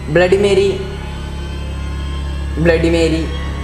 Bloody Mary bloody Mary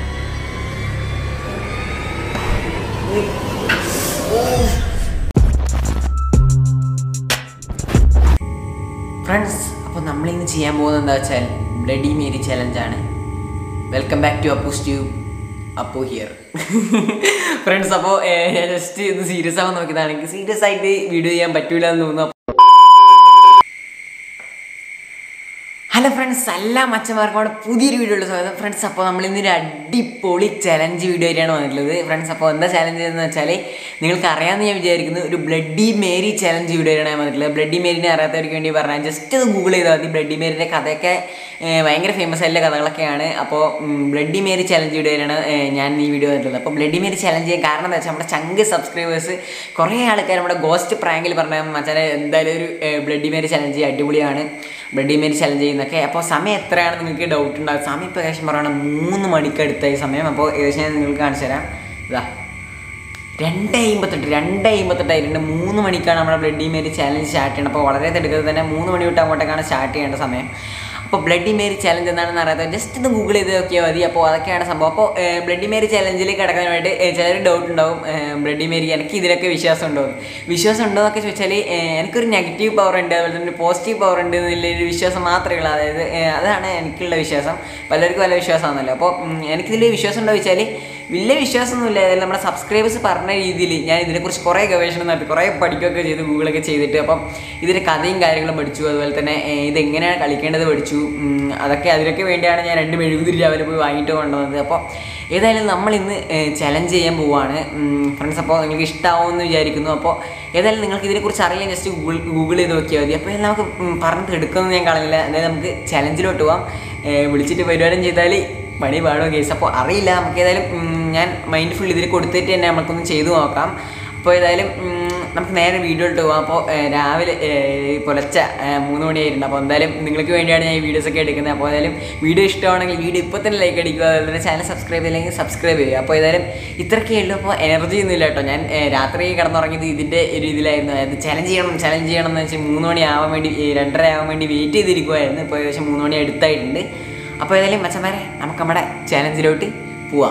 friends അപ്പോൾ നമ്മളിന്ന് ചെയ്യാൻ പോകുന്നത് എന്താ വെച്ചാൽ ബ്ലഡി മേരി ചലഞ്ചാണ് welcome back to Appu's tube Appu here friends അപ്പോൾ ഞാൻ ജസ്റ്റ് ഇത് സീരിയസ് ആവാൻ നോക്കിയതാണ് എനിക്ക് സീരിയസ് ആയിട്ട് വീഡിയോ ചെയ്യാൻ പറ്റൂല എന്ന് തോന്നുന്നു ഹലോ ഫ്രണ്ട്സ് എല്ലാ മച്ചന്മാർക്കും അവിടെ പുതിയൊരു വീഡിയോ ഉള്ള സ്വാഗതം ഫ്രണ്ട്സ് അപ്പോൾ നമ്മൾ ഇന്നൊരു അടിപൊളി ചലഞ്ച് വീഡിയോ ആയിട്ടാണ് വന്നിട്ടുള്ളത് ഫ്രണ്ട്സ് അപ്പോൾ എന്താ ചലഞ്ച് എന്ന് വെച്ചാൽ നിങ്ങൾക്ക് അറിയാമെന്ന് ഞാൻ വിചാരിക്കുന്നു ഒരു ബ്ലഡി മേരി ചലഞ്ച് വീഡിയോ ആയിട്ടാണ് ഞാൻ വന്നിട്ടുള്ളത് ബ്ലഡി മേരിനെ അറിയാത്തവർക്ക് വേണ്ടി പറഞ്ഞാൽ ജസ്റ്റ് ഇത് ഗൂഗിൾ ചെയ്താൽ മതി ബ്ലഡി മേരിൻ്റെ കഥയൊക്കെ ഏർ, ഭയങ്കര ഫേമസ് ആയിട്ടുള്ള കഥകളൊക്കെയാണ് അപ്പോൾ ബ്ലഡി മേരി ചലഞ്ച് വീഡിയോ ആയിട്ടാണ് ഏർ, ഞാൻ ഈ വീഡിയോ വന്നിട്ടുള്ളത് അപ്പോൾ ബ്ലഡി മേരി ചലഞ്ച് ചെയ്യാൻ കാരണം എന്താ വെച്ചാൽ നമ്മുടെ ചങ്ക് സബ്സ്ക്രൈബേഴ്സ് കുറേ ആൾക്കാർ നമ്മുടെ ഗോസ്റ്റ് പ്രാങ്കിൽ പറഞ്ഞ മച്ചാനെ എന്തായാലും ഒരു ബ്ലഡി മേരി ചലഞ്ച് അടിപൊളിയാണ് ബ്ലഡി മേരി ചലഞ്ച് ചെയ്യുന്നൊക്കെ അപ്പോൾ സമയം എത്രയാണ് നിങ്ങൾക്ക് ഡൗട്ട് ഉണ്ടാകും സമയം ഇപ്പോൾ ഏകദേശം പറയുകയാണെങ്കിൽ മൂന്ന് മണിക്ക് അടുത്തായി സമയം അപ്പോൾ ഏകദേശം ഞാൻ നിങ്ങൾക്ക് കാണിച്ചു തരാം ഇതാ രണ്ട് അമ്പത്തെട്ട് രണ്ട് അമ്പത്തെട്ടായിട്ടുണ്ട് മൂന്ന് മണിക്കാണ് നമ്മുടെ ബ്ലഡി മേരി ചാലഞ്ച് സ്റ്റാർട്ട് ചെയ്യുന്നത് അപ്പോൾ വളരെ തിടുക്കത്തിൽ തന്നെ മൂന്ന് മണി തൊട്ട് അങ്ങോട്ടേക്കാണ് സ്റ്റാർട്ട് ചെയ്യേണ്ട സമയം അപ്പോൾ ബ്ലഡി മേരി ചാലഞ്ച് എന്താണെന്ന് അറിയാത്തത് ജസ്റ്റ് ഒന്ന് ഗൂഗിൾ ചെയ്ത് നോക്കിയാൽ മതി അപ്പോൾ അതൊക്കെയാണ് സംഭവം അപ്പോൾ ബ്ലഡി മേരി ചാലഞ്ചിൽ കിടക്കാനായിട്ട് ചിലർ ഡൗട്ട് ഉണ്ടാവും ബ്ലഡി മേരി എനിക്ക് ഇതിലൊക്കെ വിശ്വാസം ഉണ്ടോ വിശ്വാസം ഉണ്ടോ എന്നൊക്കെ ചോദിച്ചാൽ എനിക്കൊരു നെഗറ്റീവ് പവർ ഉണ്ട് അതുപോലെ തന്നെ പോസിറ്റീവ് പവർ ഉണ്ട് എന്നുള്ളൊരു വിശ്വാസം മാത്രമേ ഉള്ളൂ അതായത് ഏർ, അതാണ് എനിക്കുള്ള വിശ്വാസം പലർക്കും പല വിശ്വാസമാണല്ലോ അപ്പോൾ ഉം, എനിക്കിതിൽ വിശ്വാസം ഉണ്ടോ ചോദിച്ചാൽ വലിയ വിശ്വാസമൊന്നുമില്ല അതായത് നമ്മുടെ സബ്സ്ക്രൈബേഴ്സ് പറഞ്ഞ രീതിയിൽ ഞാൻ ഇതിനെക്കുറിച്ച് കുറേ ഗവേഷണം നടത്തി കുറേ പഠിക്കുകയൊക്കെ ചെയ്തു ഗൂഗിളൊക്കെ ചെയ്തിട്ട് അപ്പം ഇതിൻ്റെ കഥയും കാര്യങ്ങളും പഠിച്ചു അതുപോലെ തന്നെ ഏർ, ഇതെങ്ങനെയാണ് കളിക്കേണ്ടത് പഠിച്ചു ഉം, അതൊക്കെ അതിനൊക്കെ വേണ്ടിയാണ് ഞാൻ രണ്ട് മെഴുകുതിരി രാവിലെ പോയി വാങ്ങിയിട്ട് കൊണ്ടുവന്നത് അപ്പോൾ ഏതായാലും നമ്മൾ ഇന്ന് ചലഞ്ച് ചെയ്യാൻ പോവുകയാണ് ഫ്രണ്ട്സ് അപ്പോൾ നിങ്ങൾക്ക് ഇഷ്ടമാവുമെന്ന് വിചാരിക്കുന്നു അപ്പോൾ ഏതായാലും നിങ്ങൾക്ക് ഇതിനെക്കുറിച്ച് അറിയാൻ ജസ്റ്റ് ഗൂഗിൾ ഗൂഗിൾ ചെയ്ത് നോക്കിയാൽ മതി അപ്പോൾ നമുക്ക് ഉം, പറഞ്ഞിട്ട് എടുക്കുമെന്ന് ഞാൻ കളഞ്ഞില്ല അതായത് നമുക്ക് ചലഞ്ചിലോട്ട് പോവാം ഏർ, വിളിച്ചിട്ട് പരിപാടിയും ചെയ്താൽ പണി പാടോ കേസ് അപ്പോൾ അറിയില്ല നമുക്ക് ഏതായാലും ഉം, ഞാൻ മൈൻഡ് ഫുൾ ഇതിൽ കൊടുത്തിട്ട് തന്നെ നമുക്കൊന്ന് ചെയ്തു നോക്കാം അപ്പോൾ ഏതായാലും ഉം, നമുക്ക് നേരെ വീഡിയോ ഇട്ട് പോകാം അപ്പോൾ ഏർ, രാവിലെ ഏർ, പുലർച്ചെ ഏർ, മൂന്ന് മണിയായിട്ടുണ്ട് അപ്പോൾ എന്തായാലും നിങ്ങൾക്ക് വേണ്ടിയാണ് ഞാൻ ഈ വീഡിയോസ് ഒക്കെ എടുക്കുന്നത് അപ്പോൾ ഏതായാലും വീഡിയോ ഇഷ്ടമാണെങ്കിൽ വീഡിയോ ഇപ്പോൾ തന്നെ ലൈക്ക് അടിക്കുക അതുപോലെ തന്നെ ചാനൽ സബ്സ്ക്രൈബ് ചെയ്തില്ലെങ്കിൽ സബ്സ്ക്രൈബ് ചെയ്യുക അപ്പോൾ ഏതായാലും ഇത്രയൊക്കെ ഉള്ളൂ അപ്പോൾ എനർജി ഒന്നുമില്ല കേട്ടോ ഞാൻ ഏർ, രാത്രി കിടന്നുറങ്ങിയത് ഇതിൻ്റെ ഒരു ഇതിലായിരുന്നു അതായത് ചലഞ്ച് ചെയ്യണം ചലഞ്ച് ചെയ്യണം എന്ന് വെച്ചാൽ മൂന്ന് മണി ആവാൻ വേണ്ടി ഏർ, രണ്ടര ആവാൻ വേണ്ടി വെയിറ്റ് ചെയ്തിരിക്കുമായിരുന്നു ഇപ്പോൾ ഏകദേശം മൂന്ന് മണി അടുത്തായിട്ടുണ്ട് അപ്പോൾ ഏതായാലും മച്ചന്മാരെ നമുക്ക് നമ്മുടെ ചലഞ്ചിലോട്ട് പോവാം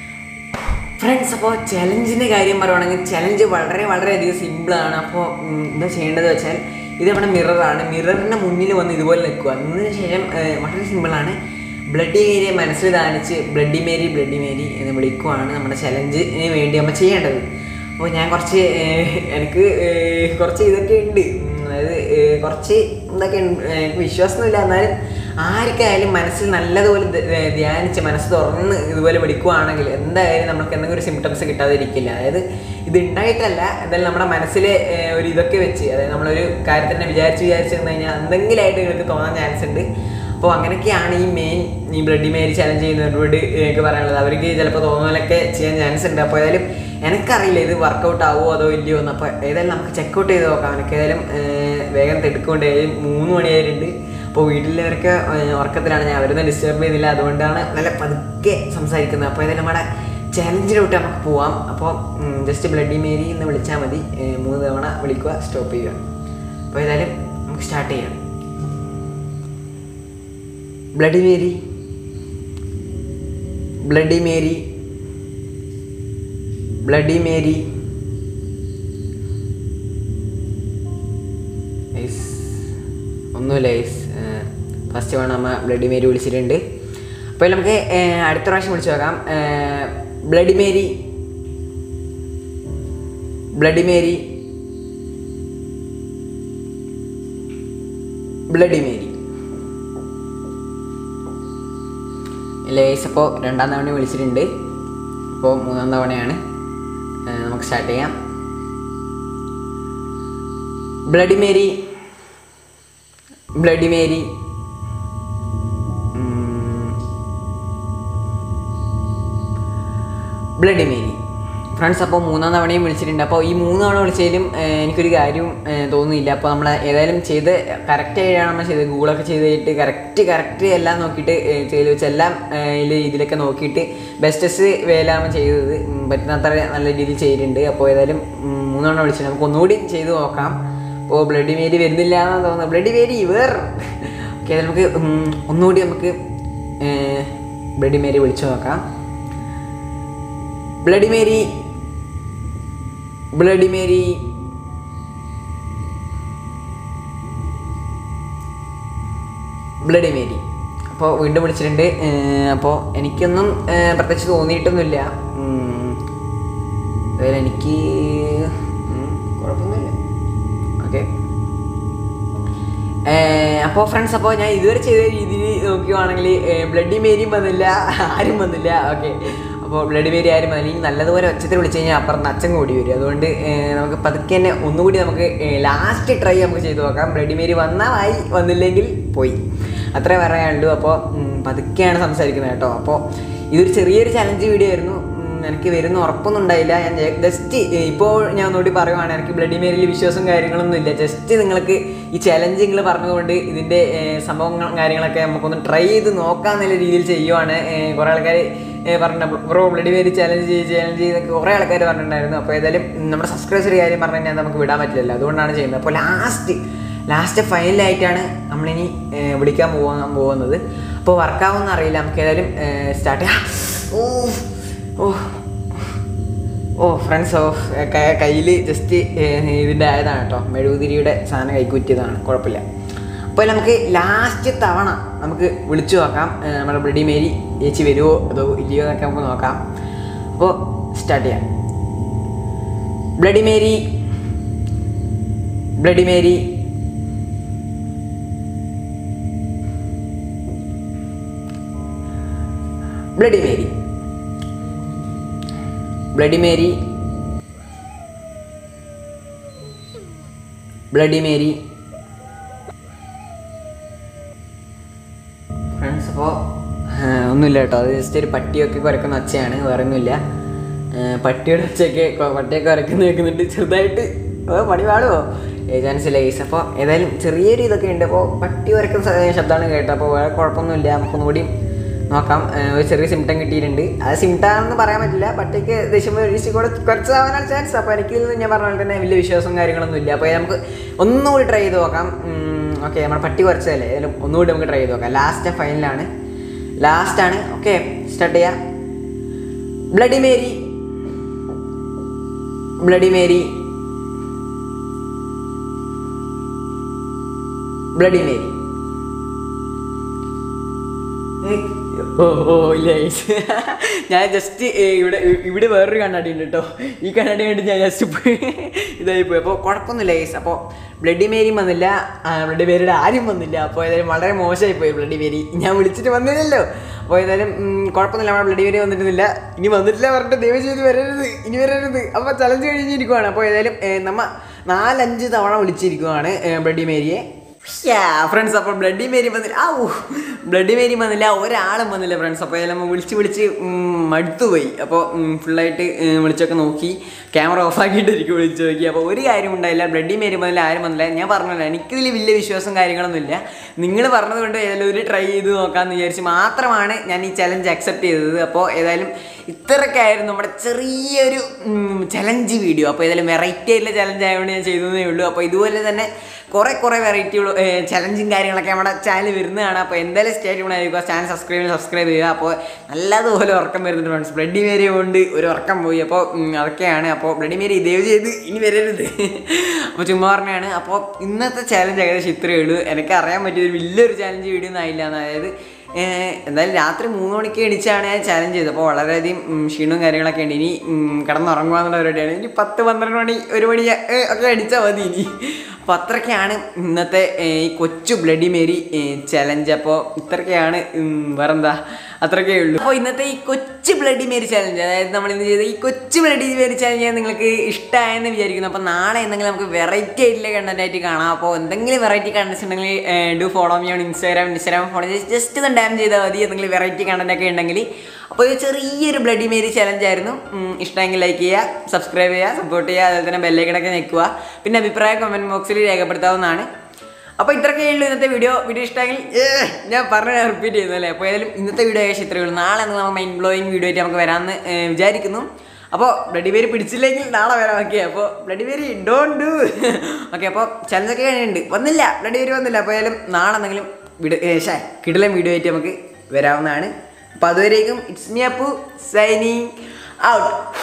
ഫ്രണ്ട്സ് അപ്പോൾ ചലഞ്ചിൻ്റെ കാര്യം പറയുവാണെങ്കിൽ ചലഞ്ച് വളരെ വളരെയധികം സിമ്പിളാണ് അപ്പോൾ ഉം, എന്താ ചെയ്യേണ്ടത് വെച്ചാൽ ഇത് നമ്മുടെ മിററാണ് മിററിൻ്റെ മുന്നിൽ വന്ന് ഇതുപോലെ നിൽക്കുക അതിന് ശേഷം ഏർ, വളരെ സിമ്പിളാണ് ബ്ലഡി മേരിയെ മനസ്സിൽ ദാനിച്ച് ബ്ലഡി മേരി ബ്ലഡി മേരി എന്ന് വിളിക്കുവാണ് നമ്മുടെ ചലഞ്ചിന് വേണ്ടി നമ്മൾ ചെയ്യേണ്ടത് അപ്പോൾ ഞാൻ കുറച്ച് ഏർ, എനിക്ക് ഏർ, കുറച്ച് ഇതൊക്കെ ഉണ്ട് ഉം, അതായത് ഏർ, കുറച്ച് ഇതൊക്കെ ഉണ്ട് ഏർ, എനിക്ക് വിശ്വാസമൊന്നുമില്ല എന്നാലും ആർക്കായാലും മനസ്സിൽ നല്ലതുപോലെ ധ- ഏർ ധ്യാനിച്ച് മനസ്സ് തുറന്ന് ഇതുപോലെ വിളിക്കുവാണെങ്കിൽ എന്തായാലും നമുക്ക് എന്തെങ്കിലും ഒരു സിംറ്റംസ് കിട്ടാതിരിക്കില്ല അതായത് ഇത് ഉണ്ടായിട്ടല്ല എന്തായാലും നമ്മുടെ മനസ്സിൽ ഒരു ഇതൊക്കെ വെച്ച് അതായത് നമ്മളൊരു കാര്യത്തിനെ വിചാരിച്ച് വിചാരിച്ച് നിന്ന് കഴിഞ്ഞാൽ എന്തെങ്കിലുമായിട്ട് നിങ്ങൾക്ക് തോന്നാൻ ചാൻസ് ഉണ്ട് അപ്പോൾ അങ്ങനെയൊക്കെയാണ് ഈ മെയിൻ ഈ ബ്ലഡി മേരി ചലഞ്ച് ചെയ്യുന്നവരോട് എനിക്ക് പറയാനുള്ളത് അവർക്ക് ചിലപ്പോൾ തോന്നുന്നതിലൊക്കെ ചെയ്യാൻ ചാൻസ് ഉണ്ട് അപ്പോൾ ഏതായാലും എനിക്കറിയില്ല ഇത് വർക്കൗട്ട് ആവുമോ അതോ ഇല്ലയോ എന്ന് അപ്പോൾ ഏതായാലും നമുക്ക് ചെക്കൗട്ട് ചെയ്ത് നോക്കാം എനിക്ക് ഏതായാലും ഏർ, വേഗം തിടുക്കൊണ്ട് ഏതായാലും മൂന്ന് മണിയായിട്ടുണ്ട് അപ്പോൾ വീട്ടിലവരൊക്കെ ഏർ, ഉറക്കത്തിലാണ് ഞാൻ അവരൊന്നും ഡിസ്റ്റർബ് ചെയ്യുന്നില്ല അതുകൊണ്ടാണ് നല്ല പതുക്കെ സംസാരിക്കുന്നത് അപ്പോൾ ഏതായാലും നമ്മുടെ ചലഞ്ചിലോട്ട് നമുക്ക് പോവാം അപ്പോൾ ജസ്റ്റ് ബ്ലഡി മേരി എന്ന് വിളിച്ചാൽ മതി ഏർ, മൂന്ന് തവണ വിളിക്കുക സ്റ്റോപ്പ് ചെയ്യുക അപ്പോൾ ഏതായാലും നമുക്ക് സ്റ്റാർട്ട് ചെയ്യാം bloody Mary bloody Mary bloody Mary ice ഒന്നുമില്ല ഐസ് ഫസ്റ്റ് വേണം അമ്മ ബ്ലഡി മേരി വിളിച്ചിട്ടുണ്ട് അപ്പോൾ നമുക്ക് ഏർ, അടുത്ത പ്രാവശ്യം വിളിച്ചു നോക്കാം ഏർ, bloody Mary bloody Mary bloody Mary ലേസ് അപ്പോൾ രണ്ടാം തവണ വിളിച്ചിട്ടുണ്ട് അപ്പോൾ മൂന്നാം തവണയാണ് ഏർ, നമുക്ക് സ്റ്റാർട്ട് ചെയ്യാം ബ്ലഡി മേരി ബ്ലഡി മേരി ഉം, ബ്ലഡി മേരി ഫ്രണ്ട്സ് അപ്പോൾ മൂന്നാം തവണയും വിളിച്ചിട്ടുണ്ട് അപ്പോൾ ഈ മൂന്ന് തവണ വിളിച്ചതിലും ഏർ, എനിക്കൊരു കാര്യം ഏർ, തോന്നുന്നില്ല അപ്പോൾ നമ്മൾ ഏതായാലും ചെയ്ത് കറക്റ്റ് ആയിട്ടാണ് നമ്മൾ ചെയ്തത് ഗൂഗിളൊക്കെ ചെയ്ത് കഴിഞ്ഞിട്ട് കറക്റ്റ് കറക്റ്റ് എല്ലാം നോക്കിയിട്ട് ഏർ, ചെയ്ത് വെച്ച് എല്ലാം ഏർ, ഇതിൽ ഇതിലൊക്കെ നോക്കിയിട്ട് ബെസ്റ്റസ് വേലാണ് ചെയ്തത് ഉം, പറ്റുന്നത്ര നല്ല രീതിയിൽ ചെയ്തിട്ടുണ്ട് അപ്പോൾ ഏതായാലും ഉം, മൂന്ന് തവണ വിളിച്ചിട്ടുണ്ട് നമുക്ക് ഒന്നുകൂടി ചെയ്ത് നോക്കാം അപ്പോൾ ബ്ലഡി മേരി വരുന്നില്ല എന്നാണ് തോന്നുന്നത് ബ്ലഡി മേരി വേർ ഓക്കെ നമുക്ക് ഉം, ഒന്നുകൂടി നമുക്ക് ബ്ലഡി മേരി വിളിച്ചു നോക്കാം bloody Mary bloody Mary bloody Mary അപ്പോൾ വീണ്ടും വിളിച്ചിട്ടുണ്ട് അപ്പോൾ എനിക്കൊന്നും ഏർ, പ്രത്യേകിച്ച് തോന്നിയിട്ടൊന്നുമില്ല ഉം. അതായത് എനിക്ക് ഉം, കുഴപ്പമൊന്നുമില്ല ഓക്കെ അപ്പോൾ ഫ്രണ്ട്സ് അപ്പോൾ ഞാൻ ഇതുവരെ ചെയ്ത രീതിയിൽ നോക്കുകയാണെങ്കിൽ ബ്ലഡി മേരിയും വന്നില്ല ആരും വന്നില്ല ഓക്കെ അപ്പോൾ ബ്ലഡി മേരി ആരും വന്നില്ല ഇനി നല്ലതുപോലെ ഒച്ചത്തിൽ വിളിച്ച് കഴിഞ്ഞാൽ അപ്പുറത്ത് അച്ഛൻ കൂടി വരും അതുകൊണ്ട് ഏർ, നമുക്ക് പതുക്കെ തന്നെ ഒന്നുകൂടി നമുക്ക് ലാസ്റ്റ് ട്രൈ നമുക്ക് ചെയ്ത് നോക്കാം ബ്ലഡി മേരി വന്നാൽ ആയി വന്നില്ലെങ്കിൽ പോയി അത്രേ പറയാനുള്ളൂ അപ്പോൾ ഉം, പതുക്കെയാണ് സംസാരിക്കുന്നത് കേട്ടോ അപ്പോൾ ഇതൊരു ചെറിയൊരു ചലഞ്ച് വീഡിയോ ആയിരുന്നു ഉം, എനിക്ക് വരുന്ന ഉറപ്പൊന്നും ഉണ്ടായില്ല ഞാൻ ജസ്റ്റ് ഇപ്പോൾ ഞാൻ ഒന്നുകൂടി പറയുവാണ് എനിക്ക് ബ്ലഡി മേരിയിൽ വിശ്വാസം കാര്യങ്ങളൊന്നും ഇല്ല ജസ്റ്റ് നിങ്ങൾക്ക് ഈ ചലഞ്ച് നിങ്ങൾ പറഞ്ഞതുകൊണ്ട് ഇതിൻ്റെ സംഭവങ്ങൾ കാര്യങ്ങളൊക്കെ നമുക്കൊന്ന് ട്രൈ ചെയ്ത് നോക്കാന്നുള്ള രീതിയിൽ ചെയ്യുവാണ് ഏർ, കുറേ ആൾക്കാർ പറഞ്ഞ ബ്രോ ബ്ലഡി മേരി ചലഞ്ച് ചെയ്ത് ചലഞ്ച് ചെയ്തൊക്കെ കുറേ ആൾക്കാർ പറഞ്ഞിട്ടുണ്ടായിരുന്നു അപ്പോൾ ഏതായാലും നമ്മുടെ സബ്സ്ക്രൈബർ കാര്യം പറഞ്ഞു കഴിഞ്ഞാൽ നമുക്ക് വിടാൻ പറ്റില്ലല്ലോ അതുകൊണ്ടാണ് ചെയ്യുന്നത് അപ്പോൾ ലാസ്റ്റ് ലാസ്റ്റ് ഫൈനലായിട്ടാണ് നമ്മളിനി ഏർ, വിളിക്കാൻ പോകാൻ പോകുന്നത് അപ്പോൾ വർക്കാവുമെന്ന് അറിയില്ല നമുക്ക് ഏതായാലും സ്റ്റാർട്ട് ചെയ്യാം ഓ ഓ ഓ ഫ്രണ്ട്സ് ഓ കയ്യിൽ ജസ്റ്റ് ഇതിൻ്റെ ആയതാണ് കേട്ടോ മെഴുകുതിരിയുടെ സാധനം കൈക്കുറ്റിയതാണ് കുഴപ്പമില്ല അപ്പോൾ നമുക്ക് ലാസ്റ്റ് തവണ നമുക്ക് വിളിച്ചു നോക്കാം ഏർ, നമ്മുടെ ബ്ലഡി മേരി ചേച്ചി വരുമോ അതോ ഇല്ലയോ എന്നൊക്കെ നമുക്ക് നോക്കാം അപ്പോൾ സ്റ്റാർട്ട് ചെയ്യാം bloody Mary bloody Mary bloody Mary bloody Mary bloody Mary friends അപ്പോൾ ഒന്നുമില്ല കേട്ടോ അത് ജസ്റ്റ് ഒരു പട്ടിയൊക്കെ കുരക്കുന്ന ഒച്ചയാണ് വേറെ ഒന്നുമില്ല ഏർ, പട്ടിയുടെ ഒച്ചയൊക്കെ കൊ- പട്ടിയൊക്കെ കുരക്കുന്ന കേൾക്കുന്നുണ്ട് ചെറുതായിട്ട് ഓ പണി പാടുമോ ചാൻസ് ലൈസ് അപ്പോൾ ഏതായാലും ചെറിയൊരു ഇതൊക്കെ ഉണ്ട് അപ്പോൾ പട്ടി കുരക്കുന്ന സ- ശബ്ദമാണ് കേട്ടോ അപ്പോൾ വേറെ കുഴപ്പമൊന്നുമില്ല നമുക്കൊന്നുകൂടി നോക്കാം ഏർ, ഒരു ചെറിയ സിംറ്റം കിട്ടിയിട്ടുണ്ട് അത് സിംറ്റാണെന്ന് പറയാൻ പറ്റില്ല പട്ടിക്ക് ദേഷ്യം വീഴ്ച കൂടെ കുറച്ചാവാനാണ് ചാൻസ് അപ്പോൾ എനിക്ക് ഇതിൽ ഞാൻ പറഞ്ഞ പോലെ തന്നെ വലിയ വിശ്വാസവും കാര്യങ്ങളൊന്നും ഇല്ല അപ്പോൾ നമുക്ക് ഒന്നുകൂടി ട്രൈ ചെയ്ത് നോക്കാം ഓക്കെ നമ്മുടെ പട്ടി കുറച്ചതല്ലേ ഏതായാലും ഒന്നുകൂടി നമുക്ക് ട്രൈ ചെയ്ത് നോക്കാം ലാസ്റ്റ് ഫൈനലാണ് ലാസ്റ്റാണ് ഓക്കെ സ്റ്റാർട്ട് ചെയ്യാം bloody Mary bloody Mary bloody Mary ഓ ഓ ഇല്ല guys. ഞാൻ ജസ്റ്റ് ഇവിടെ ഇവിടെ വേറൊരു കണ്ണാടി ഉണ്ട് കേട്ടോ ഈ കണ്ണാടി കണ്ട് ഞാൻ ജസ്റ്റ് ഇതായി പോയി അപ്പോൾ കുഴപ്പമൊന്നുമില്ല ഗൈസ് അപ്പോൾ ബ്ലഡി മേരിയും വന്നില്ല ബ്ലഡി മേരിയുടെ ആരും വന്നില്ല അപ്പോൾ ഏതായാലും വളരെ മോശമായി പോയി ബ്ലഡി മേരി ഞാൻ വിളിച്ചിട്ട് വന്നില്ലല്ലോ അപ്പോൾ ഏതായാലും ഉം, കുഴപ്പമൊന്നുമില്ല നമ്മുടെ ബ്ലഡി മേരി വന്നിട്ടില്ല ഇനി വന്നിട്ടില്ല പറഞ്ഞിട്ട് ദയവ് ചെയ്ത് വരരുത് ഇനി വരരുത് അപ്പോൾ ചലഞ്ച് കഴിഞ്ഞിരിക്കുവാണ് അപ്പോൾ ഏതായാലും ഏ, നമ്മ നാലഞ്ച് തവണ വിളിച്ചിരിക്കുവാണ് ഏ, ബ്ലഡി മേരിയെ ഫ്രണ്ട്സ് അപ്പോൾ ബ്ലഡി മേരി വന്നില്ല ആ ബ്ലഡി മേരി വന്നില്ല ഒരാളും വന്നില്ല ഫ്രണ്ട്സ് അപ്പോൾ നമ്മൾ വിളിച്ച് വിളിച്ച് ഉം, മടുത്തുപോയി അപ്പോൾ ഫുള്ളായിട്ട് വിളിച്ചൊക്കെ നോക്കി ക്യാമറ ഓഫ് ആക്കിയിട്ടായിരിക്കും വിളിച്ച് നോക്കി അപ്പോൾ ഒരു കാര്യം ഉണ്ടായില്ല ബ്ലഡി മേരി വന്നില്ല ആരും വന്നില്ല ഞാൻ പറഞ്ഞില്ല എനിക്കിതിൽ വലിയ വിശ്വാസം കാര്യങ്ങളൊന്നുമില്ല നിങ്ങൾ പറഞ്ഞത് കൊണ്ട് ഏതായാലും ഒരു ട്രൈ ചെയ്ത് നോക്കാമെന്ന് വിചാരിച്ച് മാത്രമാണ് ഞാൻ ഈ ചലഞ്ച് അക്സെപ്റ്റ് ചെയ്തത് അപ്പോൾ ഏതായാലും ഇത്രയൊക്കെയായിരുന്നു നമ്മുടെ ചെറിയൊരു ചലഞ്ച് വീഡിയോ അപ്പോൾ ഏതായാലും വെറൈറ്റി ആയിട്ടുള്ള ചലഞ്ച് ആയതുകൊണ്ട് ഞാൻ ചെയ്തതേ ഉള്ളൂ അപ്പോൾ ഇതുപോലെ തന്നെ കുറേ കുറേ വെറൈറ്റി ചലഞ്ചും കാര്യങ്ങളൊക്കെ നമ്മുടെ ചാനൽ വരുന്നതാണ് അപ്പോൾ എന്തായാലും സ്റ്റേറ്റ് ആയിരിക്കും ചാനൽ സബ്സ്ക്രൈബ് ചെയ്ത് സബ്സ്ക്രൈബ് ചെയ്യുക അപ്പോൾ നല്ലതുപോലെ ഉറക്കം വരുന്നുണ്ട് ഫ്രണ്ട്സ് ബ്ലഡി മേരി കൊണ്ട് ഒരു ഉറക്കം പോയി അപ്പോൾ ഉം, അതൊക്കെയാണ് അപ്പോൾ ബ്ലഡി മേരി ദയവ് ചെയ്ത് ഇനി വരരുത് അപ്പോൾ ചുമ്മാ പറഞ്ഞാണ് അപ്പോൾ ഇന്നത്തെ ചാലഞ്ച് ഏകദേശം ഇത്രയേ ഉള്ളൂ എനിക്ക് അറിയാൻ പറ്റിയ ഒരു വലിയൊരു ചാലഞ്ച് വീഡിയോ ഒന്നും ആയില്ല അതായത് ഏഹ് എന്തായാലും രാത്രി മൂന്ന് മണിക്ക് എണിച്ചാണ് ഞാൻ ചാലഞ്ച് ചെയ്തത് അപ്പോൾ വളരെയധികം ഉം, ക്ഷീണവും കാര്യങ്ങളൊക്കെ ഉണ്ട് ഇനി ഉം, കിടന്നുറങ്ങുക പരിപാടിയാണ് ഇനി പത്ത് പന്ത്രണ്ട് മണി ഒരു മണി ഏഹ്, ഒക്കെ അടിച്ചാൽ മതി ഇനി അപ്പോൾ അത്രയ്ക്കാണ് ഇന്നത്തെ ഏഹ്, ഈ കൊച്ചു ബ്ലഡി മേരി ചലഞ്ച് അപ്പോൾ ഇത്രയ്ക്കാണ് ഉം, വേറെന്താ അത്രയ്ക്കേ ഉള്ളൂ അപ്പോൾ ഇന്നത്തെ ഈ കൊച്ചു ബ്ലഡി മേരി ചലഞ്ച് അതായത് നമ്മൾ ഇന്ന് ചെയ്ത ഈ കൊച്ചു ബ്ലഡി മേരി ചലഞ്ച് നിങ്ങൾക്ക് ഇഷ്ടമായെന്ന് വിചാരിക്കുന്നു അപ്പോൾ നാളെ എന്തെങ്കിലും നമുക്ക് വെറൈറ്റി ആയിട്ടുള്ള കണ്ടന്റ് ആയിട്ട് കാണാം അപ്പോൾ എന്തെങ്കിലും വെറൈറ്റി കണ്ടൻസ് ഉണ്ടെങ്കിൽ do follow me on Instagram Instagram follow ചെയ്ത് ജസ്റ്റ് ഒന്ന് ഡാം ചെയ്താൽ മതി എന്തെങ്കിലും വെറൈറ്റി കണ്ടന്റ് ഒക്കെ ഉണ്ടെങ്കിൽ അപ്പോൾ ഇത് ചെറിയൊരു ബ്ലഡി മേരി ചലഞ്ച് ആയിരുന്നു ഉം, ഇഷ്ടമെങ്കിൽ ലൈക്ക് ചെയ്യുക സബ്സ്ക്രൈബ് ചെയ്യുക സപ്പോർട്ട് ചെയ്യുക അതുപോലെ തന്നെ ബെല്ലൈക്കണൊക്കെ ഞെക്കുക പിന്നെ അഭിപ്രായം കമൻറ്റ് ബോക്സിൽ രേഖപ്പെടുത്താവുന്നതാണ് അപ്പോൾ ഇത്രയൊക്കെ ഉള്ളൂ ഇന്നത്തെ വീഡിയോ വീഡിയോ ഇഷ്ടമെങ്കിൽ ഏഹ്, ഞാൻ പറഞ്ഞ റിപ്പീറ്റ് ചെയ്യുന്നു അല്ലേ അപ്പോൾ ഏതായാലും ഇന്നത്തെ വീഡിയോ ഏകദേശം ഇത്രയേ ഉള്ളൂ നാളെ നമ്മൾ മൈൻഡ് ബ്ലോയിങ് വീഡിയോ ആയിട്ട് നമുക്ക് വരാമെന്ന് ഏഹ്, വിചാരിക്കുന്നു അപ്പോൾ ബ്ലഡി പേര് പിടിച്ചില്ലെങ്കിൽ നാളെ വരാം ഓക്കെ അപ്പോൾ ബ്ലഡി പേര് ഡോണ്ട് ഡു ഓക്കെ അപ്പോൾ ചലഞ്ചൊക്കെ കഴിഞ്ഞിട്ടുണ്ട് വന്നില്ല ബ്ലഡി പേര് വന്നില്ല അപ്പോൾ ഏതായാലും നാളെ എന്തെങ്കിലും വീഡിയോ ഷേ കിടിലൻ വീഡിയോ ആയിട്ട് നമുക്ക് വരാവുന്നതാണ് അപ്പോൾ അതുവരേക്കും it's me Appu signing out